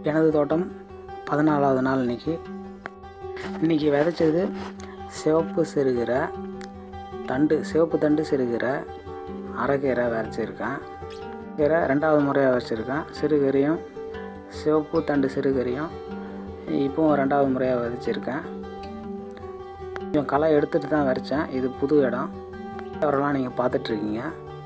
எனது தோட்டம் பதினாலாவது நாள் இன்னைக்கு இன்றைக்கி விதைச்சது சிவப்பு சிறுகீரை தண்டு சிவப்பு தண்டு சிறுகீரை அரைக்கீரை விதைச்சிருக்கேன் கீரை ரெண்டாவது முறையாக வச்சுருக்கேன் சிறுகீரையும் சிவப்பு தண்டு சிறுகீரையும் இப்போவும் ரெண்டாவது முறையாக விதைச்சிருக்கேன் கொஞ்சம் களை எடுத்துகிட்டு தான் விதைச்சேன் இது புது இடம் அவரெல்லாம் நீங்கள் பார்த்துட்ருக்கீங்க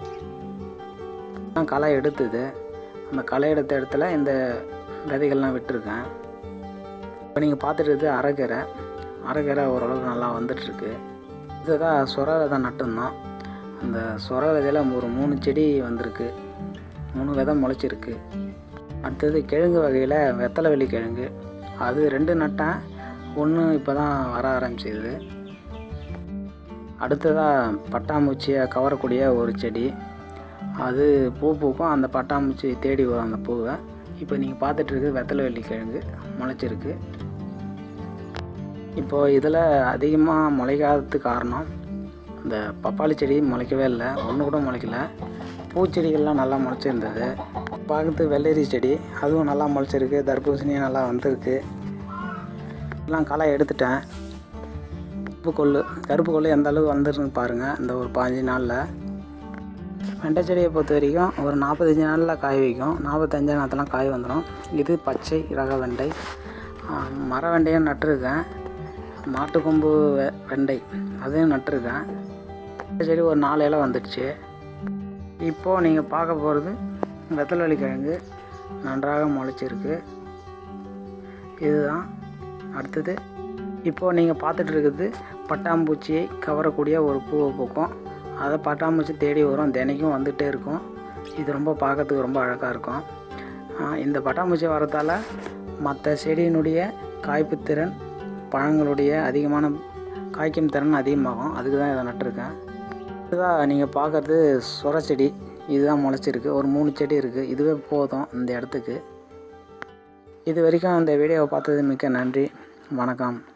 நான் களை எடுத்தது அந்த களை எடுத்த இடத்துல இந்த விதைகள்லாம் விட்டுருக்கேன் இப்போ நீங்கள் பார்த்துட்டு இருக்கிறது அரைக்கீரை அரைக்கீரை ஓரளவுக்கு நல்லா வந்துட்டுருக்கு இதுதான் சொர விதை நட்டுருந்தோம் அந்த சொர விதையில் ஒரு மூணு செடி வந்திருக்கு மூணு விதை முளைச்சிருக்கு அடுத்தது கிழங்கு வகையில் வெத்தலை வெள்ளி கிழங்கு அது ரெண்டு நட்டேன் ஒன்று இப்போ தான் வர ஆரம்பிச்சிது அடுத்ததாக பட்டாம்பூச்சியை கவரக்கூடிய ஒரு செடி அது பூ பூக்கும் அந்த பட்டாம்பூச்சி தேடி வரும் அந்த பூவை இப்போ நீங்கள் பார்த்துட்டு இருக்கு வெத்தலை வெள்ளி கிழங்கு முளைச்சிருக்கு இப்போது இதில் அதிகமாக முளைக்காததுக்கு காரணம் இந்த பப்பாளி செடி முளைக்கவே இல்லை ஒன்று கூட முளைக்கல பூச்செடிகள்லாம் நல்லா முளைச்சிருந்தது பார்க்கறதுக்கு வெள்ளரி செடி அதுவும் நல்லா முளைச்சிருக்கு தர்பூசணியும் நல்லா வந்திருக்கு எல்லாம் களை எடுத்துட்டேன் கருப்பு கொள்ளு கருப்பு கொள்ளு எந்த அளவுக்கு வந்துருன்னு பாருங்கள் இந்த ஒரு பாஞ்சு நாளில் வெண்டை செடியை பொறுத்த வரைக்கும் ஒரு நாற்பத்தஞ்சு நாளில் காய் வைக்கும் நாற்பத்தஞ்சு நாளத்தெல்லாம் காய் வந்துடும் இது பச்சை ரக வெண்டை ஆ, மர வெண்டையும் நட்டிருக்கேன் மாட்டுக்கொம்பு வெ வெண்டை அதையும் நட்டிருக்கேன் இந்த செடி ஒரு நாலு இலை வந்துடுச்சு இப்போது நீங்கள் பார்க்க போகிறது வெத்தலை கிழங்கு நன்றாக முளைச்சிருக்கு இதுதான் அடுத்தது இப்போது நீங்கள் பார்த்துட்டு இருக்குது பட்டாம்பூச்சியை கவரக்கூடிய ஒரு பூவை பூக்கும் அதை பட்டாம்பூச்சி தேடி வரும் தினைக்கும் வந்துகிட்டே இருக்கும் இது ரொம்ப பார்க்கறதுக்கு ரொம்ப அழகாக இருக்கும் ஆஹ் இந்த பட்டாம்பூச்சி வரத்தால் மற்ற செடியினுடைய காய்ப்பு திறன் பழங்களுடைய அதிகமான காய்க்கும் திறன் அதிகமாகும் அதுக்கு தான் இதை நட்டிருக்கேன் இதுதான் நீங்கள் பார்க்குறது சொர செடி இதுதான் முளைச்சிருக்கு ஒரு மூணு செடி இருக்குது இதுவே போதும் இந்த இடத்துக்கு இது வரைக்கும் அந்த வீடியோவை பார்த்தது மிக்க நன்றி வணக்கம்